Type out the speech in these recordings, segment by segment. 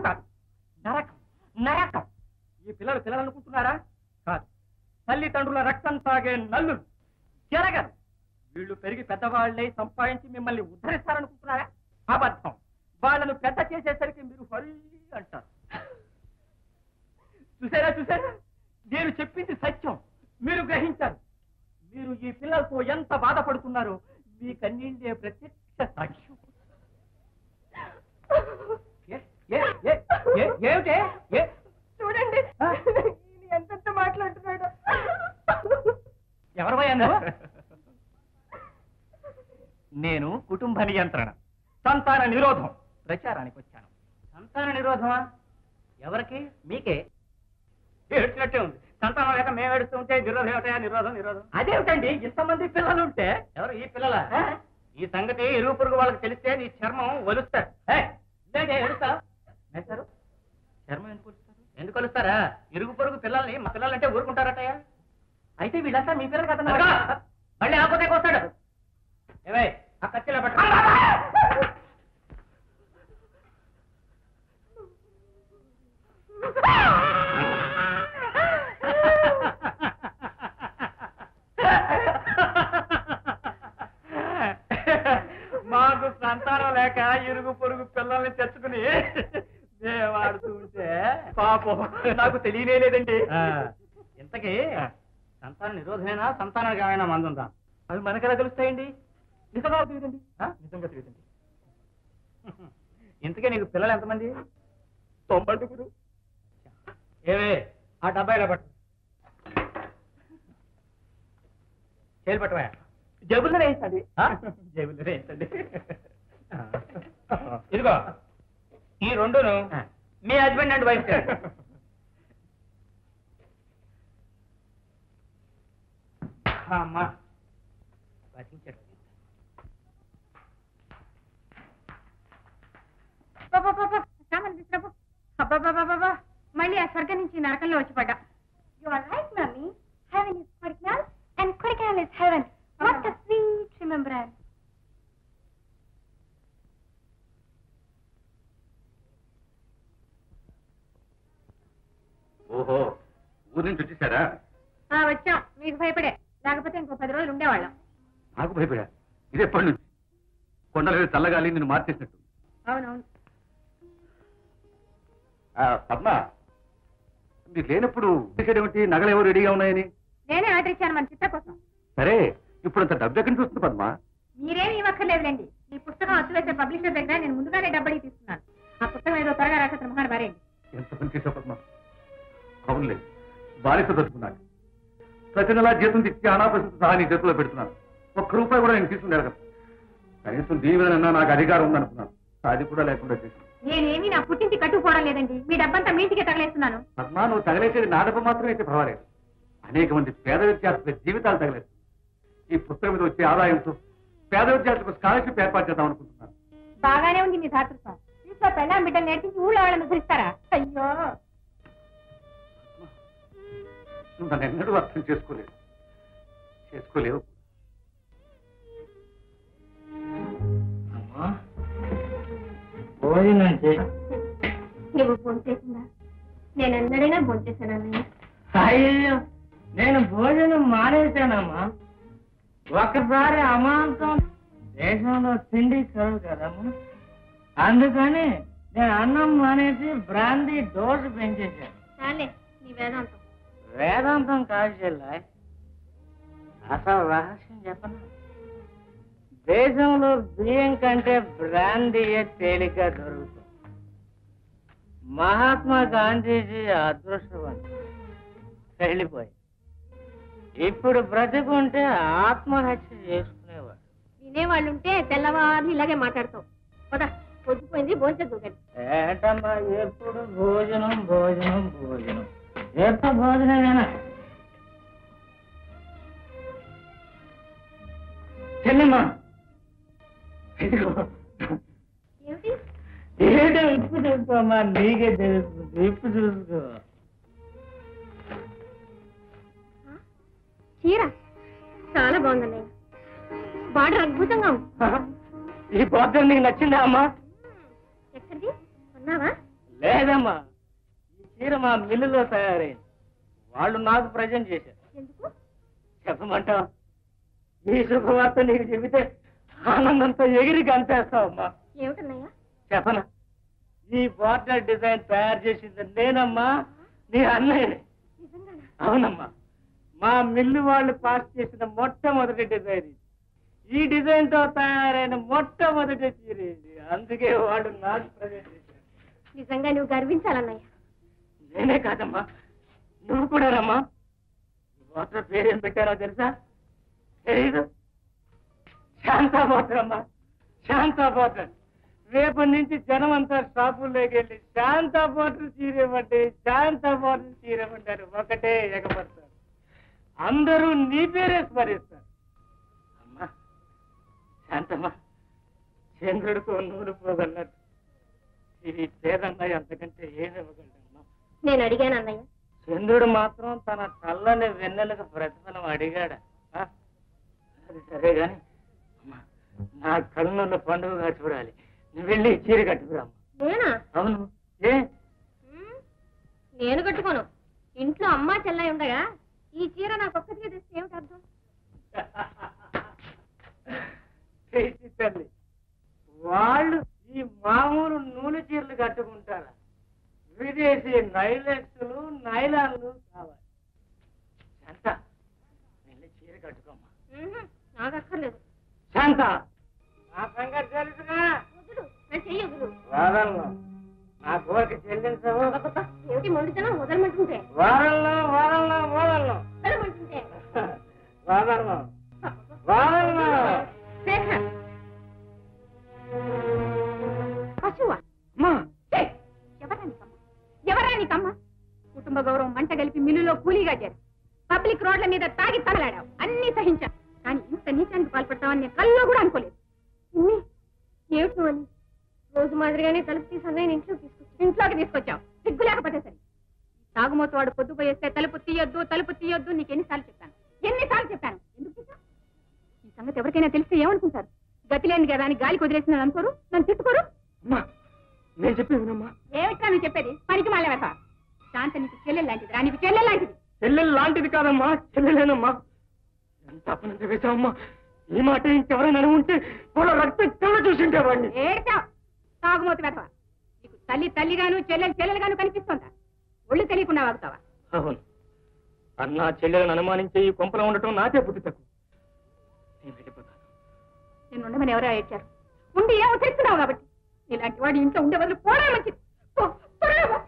కాదు నరకం నరకం ఈ పిల్లలు పిల్లలు అనుకుంటున్నారా కాదు తల్లిదండ్రుల రక్తం తాగే నల్లులు జరగరు వీళ్ళు పెరిగి పెద్దవాళ్ళై సంపాదించి మిమ్మల్ని ఉద్ధరిస్తారనుకుంటున్నారా అబద్ధం వాళ్ళను పెద్ద చేసేసరికి మీరు హరి అంటారు చూసారా చూసారా నేను చెప్పింది సత్యం మీరు గ్రహించారు మీరు ఈ పిల్లలతో ఎంత బాధపడుతున్నారో మీ కన్నీళ్ళే ప్రత్యక్ష సాక్ష్యం ఏ, ఏ, ఏ, ఏ, ఏమిటే? ఏ? చూడండి ఆ? ఈయన ఎంతెంత మాట్లాడుతున్నాడు ఎవరివయ్యా నువ్వు? నేను కుటుంబ నియంత్రణ సంతాన నిరోధం ప్రచారానికి వచ్చాను సంతాన నిరోధమా ఎవరికి మీకే ఏడ్చినట్టే ఉంది సంతానం లేక మేము ఏడుస్తుంటే నిరోధం ఏమిటయా నిరోధం నిరోధం అదేమిటండి ఇంతమంది పిల్లలు ఉంటే ఎవరు ఈ పిల్లల ఈ సంగతి ఇరుగు పొరుగు వాళ్ళకి తెలిస్తే నీ చర్మం ఒలుస్తారు ఏడుస్తా సారు చర్మం ఎందుకు కొలుస్తారు ఎందుకు కొలుస్తారా ఇరుగు పొరుగు పిల్లల్ని మా పిల్లలంటే ఊరుకుంటారటయ్యా అయితే వీళ్ళంతా మీ పిల్లలు కదా మళ్ళీ ఆపోతే వస్తాడు ఏవై ఆ కత్తిలో పట్టు మాకు సంతానం లేక ఇరుగు పొరుగు పిల్లల్ని తెచ్చుకుని మేవాడుతూ ఉంటే పాపం నాకు తెలియనే లేదండి ఇంతకీ సంతాన నిరోధమేనా సంతానానికి ఏమైనా మందు ఉందా అవి మనకెలా తెలుస్తాయండి నిజంగా తెలియదండి నిజంగా తెలియదండి ఇంతకే నీకు పిల్లలు ఎంతమంది తొంభైదుగురు ఏవే ఆ డబ్బా ఇలా పట్టు చేలు పట్టవా జేబుల్లో వేయించండి జేబుల్లో వేయించండి ఇదిగో ఈ రెండును మీ హస్బెండ్ అండ్ వైఫ్ అమ్మా బతికించాడు సామాన్ తీసుకురాపో అబ్బాబాబాబా మళ్ళీ ఆ స్వర్గం నుంచి నరకంలో వచ్చి పడ్డా you are right mummy heaven is Kodaikanal and Kodaikanal is heaven what a sweet remembrance ఓహో ఊరి నుంచి వచ్చేసారా వచ్చాం మీకు భయపడే లేకపోతే ఇంకో పది రోజులు ఉండేవాళ్ళం నాకు భయపడా ఇది ఎప్పటి నుంచి కొండల చల్లగాలి నిన్ను మార్చేసినట్టు అవునవును ఆ, పద్మ మీరు లేనప్పుడు ఏమిటి నగలు ఎవరు రెడీగా ఉన్నాయని నేనే ఆర్డర్ ఇచ్చాను మన చిత్త కోసం సరే ఇప్పుడు అంత డబ్బు ఎక్కడి నుంచి వస్తుంది పద్మ మీరేమి ఇవ్వక్కర్లేదులేండి ఈ పుస్తకం అచ్చువేసే పబ్లిషర్ దగ్గర నేను ముందుగానే డబ్బడి తీసుకున్నాను ఆ పుస్తకం ఏదో త్వరగా రాసేసిన మహాన్ వారేండి ఎంత పని చేసావు పద్మ అవునులే బాలిక దొరుకుతున్నాను ప్రతి నెలా జీతం తెచ్చి అనాపరిస్థితి సహా నీ చేతిలో పెడుతున్నాను ఒక్క రూపాయి కూడా నేను తీసుకుని అడగను కనీసం దీని మీద నాకు అధికారం ఉందనుకున్నాను అది కూడా లేకుండా చేసి నేనేమి నా పుట్టింటి కట్టుకుపోవడం లేదండి మీ డబ్బంతా మీ ఇంటికే తగలేస్తున్నాను పద్మ నువ్వు తగలేసేది నా డబ్బు మాత్రమే అయితే పర్వాలేదు అనేక మంది పేద విద్యార్థుల జీవితాలు తగలేదు ఈ పుస్తకం మీద వచ్చే ఆదాయంతో పేద విద్యార్థులకు స్కాలర్షిప్ ఏర్పాటు చేద్దాం అనుకుంటున్నాను బాగానే ఉంది మీ ధాతృత్వం ఇంట్లో పెళ్ళాం బిడ్డలు నేర్పించి ఊళ్ళో వాళ్ళని ఉద్ధరిస్తారా అయ్యో నువ్వు నన్ను ఎన్నడూ అర్థం చేసుకోలేదు చేసుకోలేవు భోజనం చేయి నువ్వు ఫోన్ చేసిందా నేను ఎన్నడైనా ఫోన్ చేశాను అన్నయ్య అయ్యో నేను భోజనం మానేశానమ్మా ఒకసారి అమాంతం దేశంలో తిండి కరువు కదమ్మా అందుకని నేను అన్నం మానేసి బ్రాందీ డోసు పెంచేశాను చాలే నీ వేదాంతం వేదాంతం కాదు చెల్లాయ్ అసలు రహస్యం చెప్పను దేశంలో బియ్యం కంటే బ్రాందీయే తేలిక దొరుకుతుంది మహాత్మా గాంధీజీ అదృష్టవంతుడు వెళ్ళిపోయి ఇప్పుడు బ్రతికుంటే ఆత్మహత్య చేసుకునేవాడు వినేవాళ్ళు ఉంటే తెల్లవారు ఇలాగే మాట్లాడతావు పద పొద్దుపోయింది భోజనం కానీ ఏంటమ్మా ఎప్పుడు భోజనం భోజనం భోజనం ఎప్పుడు భోజనమేనా చెల్లెమ్మా ఇదిగో ఏమిటి ఏంటో ఇప్పు చూసుకోమ్మా నీకే తెలుస్తుంది ఇప్పు చూసుకో చీర చాలా బాగుందన్నయ్య బార్డర్ అద్భుతంగా ఉంది ఈ పోతం నీకు నచ్చిందా అమ్మా ఎక్కడిది కొన్నావా లే లేదమ్మా ఈ చీర మా మిల్లులో తయారైంది వాళ్ళు నాకు ప్రజెంట్ చేశారు ఎందుకు చెప్పమంటావా ఈ శుభవార్త నీకు చెబితే ఆనందంతో ఎగిరి గంతేస్తావమ్మా ఏమిటన్నయ్యా చెప్పనా ఈ బార్డర్ డిజైన్ తయారు చేసింది నేనమ్మా నీ అన్నయ్య నిజంగానా అవునమ్మా మా మిల్లు వాళ్ళు పాస్ చేసిన మొట్టమొదటి డిజైన్ ఇది ఈ డిజైన్ తో తయారైన మొట్టమొదటి చీర ఇది అందుకే వాళ్ళు నాకు ప్రజెంట్ చేశారు నిజంగా నువ్వు గర్వించాలన్నయ్య నేనే కాదమ్మా నువ్వు కూడానమ్మా వాటర్ పేరేం పెట్టారో తెలుసా తెలీదు శాంతా వాటర్ అమ్మా శాంతా వాటర్ రేపటి నుంచి జనం అంతా షాపుల్లోకి వెళ్ళి శాంతా వాటర్ చీరేమంటే శాంతా వాటర్ చీరేమంటారు ఒకటే ఎగబడతారు అందరూ నీ పేరే స్మరిస్తారు అమ్మా శాంతమ్మా చంద్రుడితో నూనె పోగలన్నట్టు ఈ పేదన్నయ్య అంతకంటే ఏమివ్వగలడమ్మా నేను అడిగాను అన్నయ్య చంద్రుడు మాత్రం తన చల్లని వెన్నెలకు ప్రతిఫలం అడిగాడు అది సరే గాని అమ్మా, నా కళ్ళలో పండుగగా చూడాలి నువ్వు వెళ్ళి ఈ చీర కట్టుకురామ్మా నేనా అవును ఏ ఉమ్, నేను కట్టుకోను ఇంట్లో అమ్మా చెల్లై ఉండగా ఈ చీర నాకు ఒక్కటిగా తెస్తే ఏమిటి అర్థం చేసి తల్లి వాళ్ళు ఈ మామూలు నూనె చీరలు కట్టుకుంటారా విదేశీ నైలెక్స్లు నైలాన్లు కావాలి శాంత వెళ్ళి చీర కట్టుకోమ్మా ఉహు, నాకు అక్కర్లేదు శాంత నా సంగతి తెలుసుగా వదులు నా చెయ్యి వదులు వారంలో నా కోరిక చెల్లించవు అబ్బబ్బా, ఏమిటి మొండితనం వదలమంటుంటే వారంలో వారంలో వారంలో వదలమంటుంటే వారంలో వారంలో శేఖ పశువా అమ్మా ఛే! ఎవరా నీకమ్మ ఎవరా నీకమ్మ కుటుంబ గౌరవం మంట కలిపి మిల్లులో కూలీగా చేరు పబ్లిక్ రోడ్ల మీద తాగి తగలాడావు అన్ని సహించాను కానీ ఇంత నీచానికి పాల్పడతావని నేను కల్లో కూడా అనుకోలేదు ఇన్ని ఏమిటి నువ్వు అని రోజు మాదిరిగానే తలుపు తీసి అన్నయ్య ఇంట్లోకి తీసుకొచ్చి ఇంట్లోకి తీసుకొచ్చావు సిగ్గు లేకపోతే సరే తాగుమోతు వాడు పొద్దు పోయేస్తే తలుపు తీయొద్దు తలుపు తీయొద్దు నీకు ఎన్నిసార్లు చెప్పాను ఎన్నిసార్లు చెప్పాను ఎందుకు తీసావు? ఈ సంగతి ఎవరికైనా తెలిస్తే ఏమనుకుంటారు గతి లేని కదా అని గాలికి వదిలేసిన అనుకోరు నన్ను తిట్టుకోరు అమ్మా నేను చెప్పి వినమ్మా ఏమిటా నువ్వు చెప్పేది పనికి మాలే వెధవ. శాంత నీకు చెల్లెలు లాంటిది రా నీకు చెల్లెలు లాంటిది చెల్లెలు లాంటిది కాదమ్మా చెల్లెలేనమ్మా ఎంత అపనంత వేశావమ్మా ఈ మాట ఇంకెవరైనా అని ఉంటే వాళ్ళ రక్తం కళ్ళ చూసింటే వాడిని ఏడ్చావు తాగుమోతి వెధవ నీకు తల్లి తల్లిగాను చెల్లెలు చెల్లెలుగాను కనిపిస్తుందా ఒళ్ళు తెలియకుండా వాగుతావా అవును అన్నా చెల్లెలను అనుమానించే ఈ కొంపలో ఉండటం నాకే బుద్ధి తక్కువ నేను వెళ్ళిపోతాను నేను ఉండమని ఎవరో ఏడ్చారు ఉండి ఏమో తెలుస్తున్నావు కాబట్టి ఇలాంటి వాడి ఇంట్లో ఉండే బదులు పోవడం మంచిది పో, త్వరగా పో.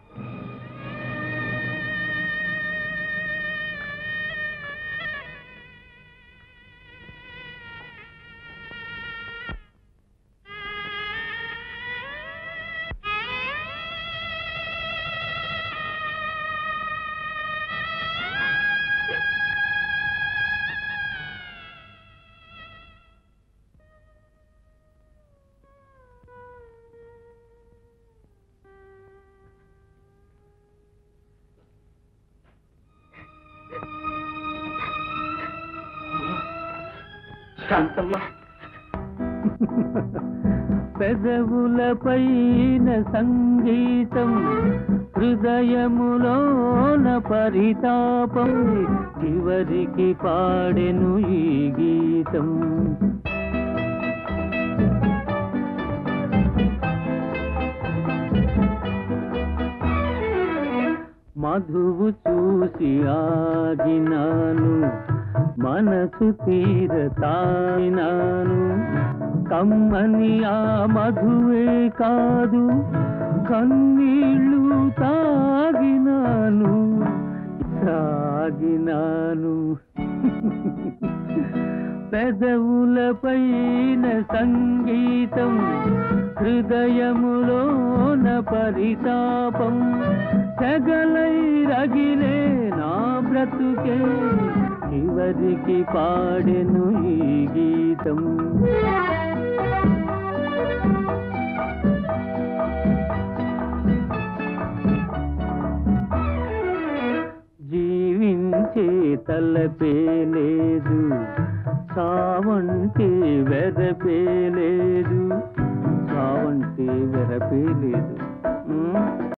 శాంతమ్మా పెదవులపైన సంగీతం హృదయములోన పరితాపం చివరికి పాడెను ఈ గీతం మధువు చూసి ఆగినాను మనసు తీర తాగినాను కమ్మని ఆ మధువే కాదు కన్నీళ్ళు తాగినాను సాగినాను పెదవులపైన సంగీతం హృదయములోన పరితాపం సగలై రగిలే నా బ్రతుకే చివరికి పాడెను ఈ గీతం జీవించే తలపే లేదు సావంటే వెరపే లేదు సావంటే వెరపే లేదు ఉమ్.